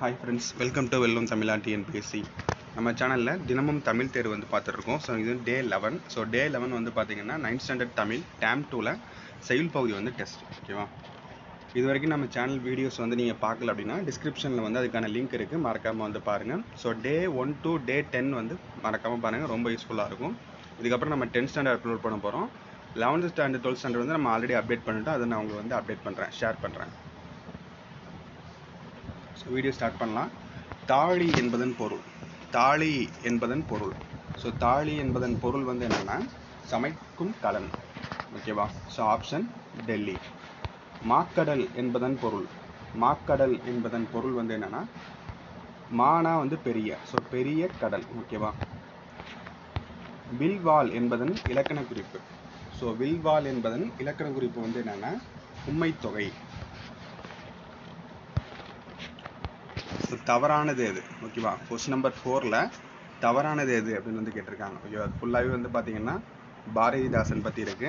hi friends welcome to வெல்லும் தமிழா TNPSC நம்ம சேனலில் தினமும் தமிழ் தேர்வு வந்து பார்த்துட்ருக்கோம் ஸோ இது day eleven so day eleven வந்து பார்த்தீங்கன்னா நைன்த் ஸ்டாண்டர்ட் தமிழ் டேம் டூவில் செயல் பகுதி வந்து டெஸ்ட் ஓகேவா இது வரைக்கும் நம்ம சேனல் வீடியோஸ் வந்து நீங்கள் பார்க்கல அப்படின்னா டிஸ்கிரிப்ஷனில் வந்து அதுக்கான லிங்க் இருக்குது மறக்காமல் வந்து பாருங்கள் so day one to day ten வந்து மறக்காமல் பாருங்கள் ரொம்ப யூஸ்ஃபுல்லாக இருக்கும் இதுக்கப்புறம் நம்ம டென்த் ஸ்டாண்டர்ட் அப்லோட் பண்ண போகிறோம் லெவன்த் ஸ்டாண்டர்ட் டுவெல்த் ஸ்டாண்டர்ட் வந்து நம்ம ஆல்ரெடி அப்டேட் பண்ணிட்டு அதை நான் உங்களுக்கு வந்து அப்டேட் பண்ணுறேன் ஷேர் பண்ணுறேன் ஸோ வீடியோ ஸ்டார்ட் பண்ணலாம் தாழி என்பதன் பொருள் தாழி என்பதன் பொருள் ஸோ தாழி என்பதன் பொருள் வந்து என்னென்னா சமைக்கும் கலன் ஓகேவா ஸோ ஆப்ஷன் டெல்லி மாக்கடல் என்பதன் பொருள் மாக்கடல் என்பதன் பொருள் வந்து என்னென்னா மானா வந்து பெரிய ஸோ பெரிய கடல் ஓகேவா வில்வால் என்பதன் இலக்கண குறிப்பு ஸோ வில்வால் என்பதன் இலக்கண குறிப்பு வந்து என்னென்னா உண்மைத்தொகை ஸோ தவறானது எது ஓகேவா கொஸ்டின் நம்பர் ஃபோரில் தவறானது எது அப்படின்னு வந்து கேட்டிருக்காங்க ஓகேவா ஃபுல்லாகவே வந்து பார்த்தீங்கன்னா பாரதிதாசன் பற்றி இருக்கு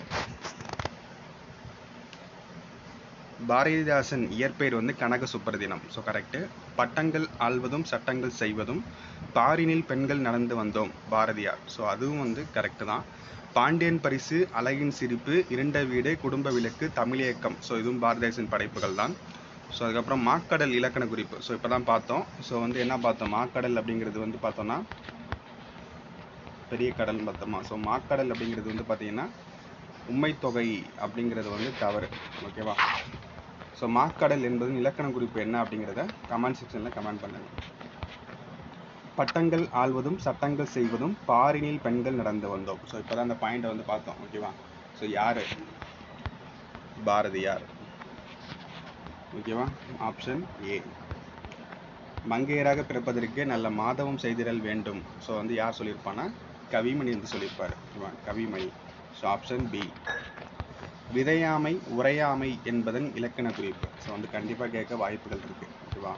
பாரதிதாசன் இயற்பெயர் வந்து கனக சுப்பரதினம் ஸோ கரெக்டு பட்டங்கள் ஆள்வதும் சட்டங்கள் செய்வதும் பாரினில் பெண்கள் நடந்து வந்தோம் பாரதியார் ஸோ அதுவும் வந்து கரெக்டு தான் பாண்டியன் பரிசு அழகின் சிரிப்பு இருண்ட வீடு குடும்ப விளக்கு தமிழியக்கம் ஸோ இதுவும் பாரதிதாசன் படைப்புகள் தான் ஸோ அதுக்கப்புறம் மாக்கடல் இலக்கண குறிப்பு ஸோ இப்போ தான் பார்த்தோம் ஸோ வந்து என்ன பார்த்தோம் மாக்கடல் அப்படிங்கிறது வந்து பார்த்தோம்னா பெரிய கடல் பார்த்தோமா ஸோ மாக்கடல் அப்படிங்கிறது வந்து பார்த்தீங்கன்னா உண்மைத்தொகை அப்படிங்கிறது வந்து தவறு ஓகேவா ஸோ மாக்கடல் என்பது இலக்கண குறிப்பு என்ன அப்படிங்கிறத கமெண்ட் செக்ஷனில் கமெண்ட் பண்ணுங்க பட்டங்கள் ஆள்வதும் சட்டங்கள் செய்வதும் பாரினில் பெண்கள் நடந்து வந்தோம் ஸோ இப்போ தான் அந்த பாயிண்டை வந்து பார்த்தோம் ஓகேவா ஸோ யார் பாரதியார் ஓகேவா ஆப்ஷன் ஏ மங்கையராக பிறப்பதற்கு நல்ல மாதவம் செய்திடல் வேண்டும் ஸோ வந்து யார் சொல்லியிருப்பான்னா கவிமணி வந்து சொல்லியிருப்பார் ஓகேவா கவிமணி ஸோ ஆப்ஷன் பி விதையாமை உரையாமை என்பதன் இலக்கண குறிப்பு ஸோ வந்து கண்டிப்பாக கேட்க வாய்ப்புகள் இருக்கு ஓகேவா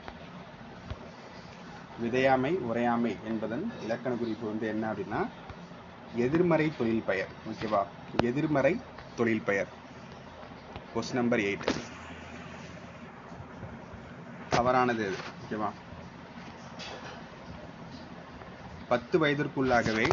விதையாமை உரையாமை என்பதன் இலக்கண குறிப்பு வந்து என்ன அப்படின்னா எதிர்மறை தொழில் பெயர் ஓகேவா எதிர்மறை தொழில் பெயர் கொஸ்டின் நம்பர் எயிட் தவறானது எது ஓகேவா பத்து வயதிற்குள்ளாகவே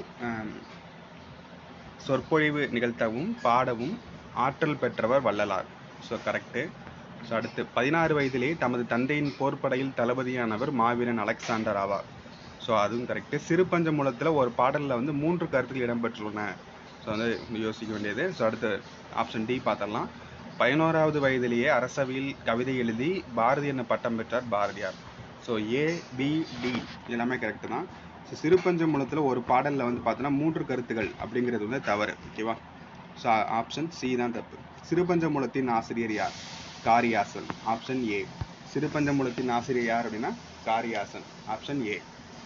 சொற்பொழிவு நிகழ்த்தவும் பாடவும் ஆற்றல் பெற்றவர் வள்ளலார் ஸோ கரெக்டு ஸோ அடுத்து பதினாறு வயதிலே தமது தந்தையின் போர்ப்படையில் தளபதியானவர் மாவீரன் அலெக்சாண்டர் ஆவார் ஸோ அதுவும் கரெக்டு சிறு பஞ்ச மூலத்தில் ஒரு பாடலில் வந்து மூன்று கருத்துக்கள் இடம்பெற்றுள்ளன ஸோ வந்து யோசிக்க வேண்டியது ஸோ அடுத்து ஆப்ஷன் டி பார்த்துடலாம் பதினோராவது வயதிலேயே அரசவையில் கவிதை எழுதி பாரதி என பட்டம் பெற்றார் Bharathiyar so A B D எல்லாமே கரெக்டு தான் ஸோ சிறுபஞ்சமூலத்தில் ஒரு பாடலில் வந்து பார்த்தோன்னா மூன்று கருத்துகள் அப்படிங்கிறது வந்து தவறு ஓகேவா ஸோ ஆப்ஷன் சி தான் தப்பு சிறுபஞ்சமூலத்தின் ஆசிரியர் யார் காரியாசன் ஆப்ஷன் ஏ சிறுபஞ்சமூலத்தின் ஆசிரியர் யார் அப்படின்னா Kariyasan option A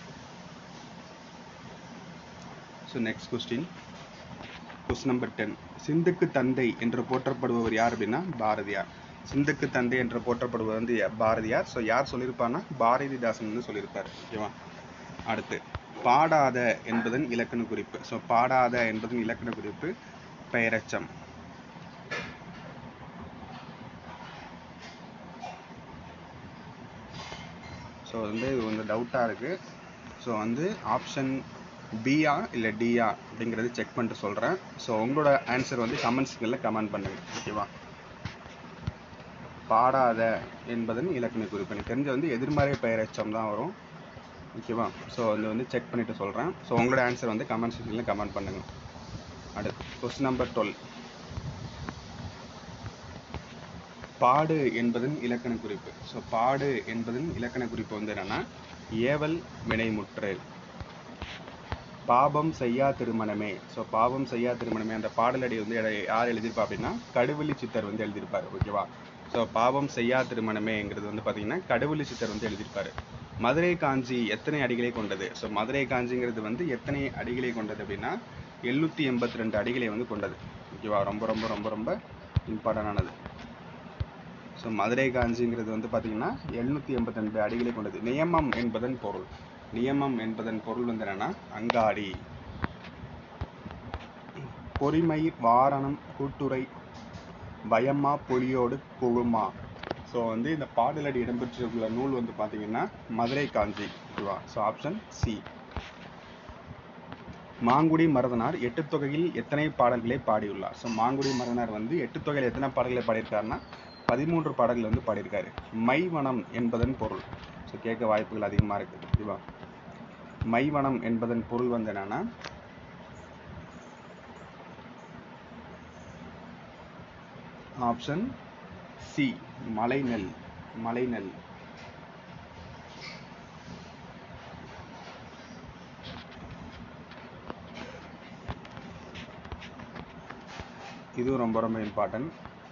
so next question question number ten சிந்துக்கு தந்தை என்று போற்றப்படுபவர் யார் அப்படின்னா பாரதியார் சிந்துக்கு தந்தை என்று போற்றப்படுபவர் வந்து பாரதியார் ஸோ யார் சொல்லியிருப்பார்னா பாரதிதாசன் வந்து சொல்லியிருப்பார் ஓகேவா அடுத்து பாடாத என்பதன் இலக்கண குறிப்பு ஸோ பாடாத என்பதன் இலக்கண குறிப்பு பெயரச்சம் ஸோ வந்து இது வந்து டவுட்டாக இருக்குது ஸோ வந்து ஆப்ஷன் பியா இல்லை டியா அப்படிங்கிறது செக் பண்ணிட்டு சொல்கிறேன் ஸோ உங்களோட ஆன்சர் வந்து கமெண்ட்ஸ்களில் கமெண்ட் பண்ணுங்க ஓகேவா பாடாத என்பதன் இலக்கண குறிப்பு எனக்கு தெரிஞ்ச வந்து எதிர்மறை பெயரச்சம் தான் வரும் ஓகேவா ஸோ அது வந்து செக் பண்ணிவிட்டு சொல்கிறேன் ஸோ உங்களோட ஆன்சர் வந்து கமெண்ட் செக்ஷனில் கமெண்ட் பண்ணுங்க அடுத்து கொஸ்டின் நம்பர் டுவெல் பாடு என்பதன் இலக்கண குறிப்பு ஸோ பாடு என்பதன் இலக்கண குறிப்பு வந்து என்னன்னா ஏவல் வினைமுற்று பாபம் செய்யா திருமணமே ஸோ பாவம் செய்யா திருமணமே அந்த பாடலடி வந்து யார் எழுதியிருப்பா அப்படின்னா கடுவெளி சித்தர் வந்து எழுதியிருப்பார் ஓகேவா ஸோ பாவம் செய்யா திருமணமேங்கிறது வந்து பார்த்தீங்கன்னா கடுவெளி சித்தர் வந்து எழுதியிருப்பாரு மதுரை காஞ்சி எத்தனை அடிகளை கொண்டது ஸோ மதுரை காஞ்சிங்கிறது வந்து எத்தனை அடிகளை கொண்டது அப்படின்னா எழுநூற்றி எண்பத்தி ரெண்டு அடிகளை வந்து கொண்டது ஓகேவா ரொம்ப ரொம்ப ரொம்ப ரொம்ப இம்பார்ட்டண்டானது ஸோ மதுரை காஞ்சிங்கிறது வந்து பார்த்தீங்கன்னா எழுநூற்றி எண்பத்தி ரெண்டு அடிகளை கொண்டது நியமம் என்பதன் பொருள் நியமம் என்பதன் பொருள் வந்து என்னன்னா அங்காடி பொறிமை வாரணம் கூட்டுரை பயமா பொலியோடு குழுமா ஸோ ஸோ வந்து இந்த பாடலடி இடம்பெற்றுள்ள நூல் வந்து பார்த்தீங்கன்னா மதுரை காஞ்சி ஓகேவா so option C Mangudi Marudhanar எட்டு தொகையில் எத்தனை பாடல்களை பாடியுள்ளார் ஸோ மாங்குடி மருதனார் வந்து எட்டு தொகையில் எத்தனை பாடல்களை பாடியிருக்காருன்னா பதிமூன்று பாடல்கள் வந்து பாடியிருக்காரு மைவனம் என்பதன் பொருள் ஸோ கேட்க வாய்ப்புகள் அதிகமாக இருக்குது ஓகேவா மைவனம் என்பதன் பொருள் வந்து என்னன்னா ஆப்ஷன் சி மலைநெல் மலைநெல் இதுவும் ரொம்ப ரொம்ப இம்பார்ட்டன்ட்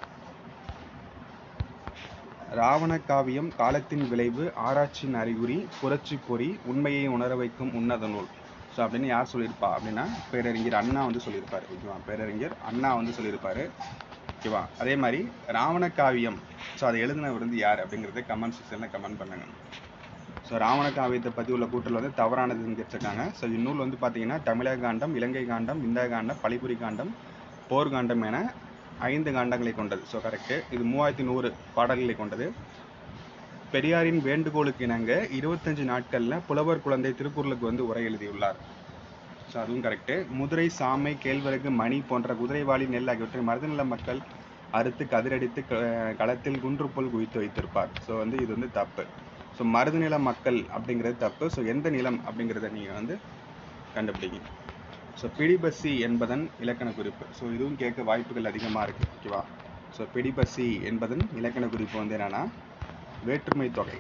ராவண காவியம் காலத்தின் விளைவு ஆராய்ச்சியின் அறிகுறி புரட்சி பொறி உண்மையை உணர வைக்கும் உன்னத நூல் ஸோ அப்படின்னு யார் சொல்லியிருப்பா அப்படின்னா பேரறிஞர் அண்ணா வந்து சொல்லியிருப்பாரு ஓகேவா பேரறிஞர் அண்ணா வந்து சொல்லியிருப்பாரு ஓகேவா அதே மாதிரி ராவண காவியம் ஸோ அதை எழுதினவர் வந்து யார் அப்படிங்கிறத கமெண்ட் செக்ஷனில் கமெண்ட் பண்ணுங்க ஸோ ராவண காவியத்தை பற்றி உள்ள கூட்டல் வந்து தவறானதுன்னு கேட்டிருக்காங்க ஸோ இந்நூல் வந்து பார்த்தீங்கன்னா தமிழக காண்டம் இலங்கை காண்டம் இந்திய காண்டம் பழிபுரி காண்டம் போர்க்காண்டம் என ஐந்து காண்டங்களை கொண்டது ஸோ கரெக்டு இது மூவாயிரத்தி நூறு பாடல்களை கொண்டது பெரியாரின் வேண்டுகோளுக்கு இணங்க இருபத்தஞ்சு நாட்களில் புலவர் குழந்தை திருக்குறளுக்கு வந்து உரை எழுதியுள்ளார் ஸோ அதுவும் கரெக்டு முதுரை சாமை கேழ்வரகு மணி போன்ற குதிரைவாளி நெல் ஆகியவற்றை மருதநில மக்கள் அறுத்து கதிரடித்து க- களத்தில் குன்றுபோல் குவித்து வைத்திருப்பார் ஸோ வந்து இது வந்து தப்பு ஸோ மருதநில மக்கள் அப்படிங்கிறது தப்பு ஸோ எந்த நிலம் அப்படிங்கிறத நீங்கள் வந்து கண்டுபிடிங்க ஸோ பிடிபசி என்பதன் இலக்கண குறிப்பு ஸோ இதுவும் கேட்க வாய்ப்புகள் அதிகமாக இருக்கு ஓகேவா ஸோ பிடிபசி என்பதன் இலக்கண குறிப்பு வந்து என்னன்னா வேற்றுமை தொகை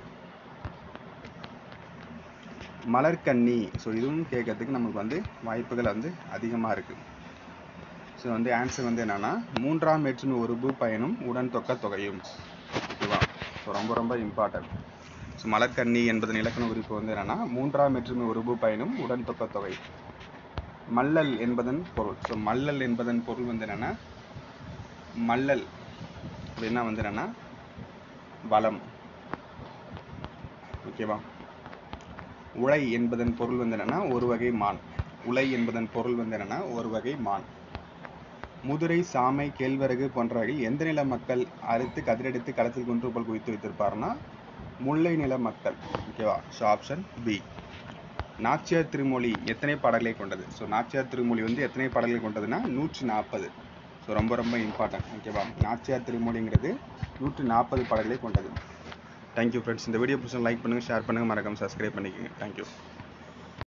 மலர்கன்னி ஸோ இதுவும் கேட்கறதுக்கு நமக்கு வந்து வாய்ப்புகள் வந்து அதிகமாக இருக்கு ஸோ வந்து ஆன்சர் வந்து என்னன்னா மூன்றாம் வேற்றுமை உருபு பயனும் உடன் தொக்க தொகையும் ஓகேவா ஸோ ரொம்ப ரொம்ப இம்பார்ட்டன்ட் ஸோ மலர்கன்னி என்பதன் இலக்கண குறிப்பு வந்து என்னன்னா மூன்றாம் வேற்றுமை உருபு பயனும் உடன் தொக்க தொகை மல்லல் என்பதன் பொருள் ஸோ மல்லல் என்பதன் பொருள் வந்து என்னன்னா மல்லல் அப்படின்னா வந்து என்னன்னா வளம் ஓகேவா உழை என்பதன் பொருள் வந்து என்னன்னா ஒரு வகை மான் உலை என்பதன் பொருள் வந்து என்னன்னா ஒரு வகை மான் முதுரை சாமை கேழ்வரகு போன்றவை எந்த நில மக்கள் அறுத்து கதிரெடுத்து களத்தில் குன்று போல் குவித்து வைத்திருப்பாருன்னா முல்லை நில மக்கள் ஓகேவா so option B Nachiyar Thirumozhi எத்தனை பாடல்களை கொண்டது ஸோ நாச்சியார் திருமொழி வந்து எத்தனை பாடல்களை கொண்டதுன்னா நூற்றி நாற்பது ஸோ ரொம்ப ரொம்ப இம்பார்ட்டன்ட் ஓகேவா நாச்சியார் திருமொழிங்கிறது நூற்றி நாற்பது பாடல்களை கொண்டது தேங்க்யூ ஃப்ரெண்ட்ஸ் இந்த வீடியோ பிடிச்சா லைக் பண்ணுங்கள் ஷேர் பண்ணுங்கள் மறக்காம சப்ஸ்கிரைப் பண்ணிக்கோங்க தேங்க்யூ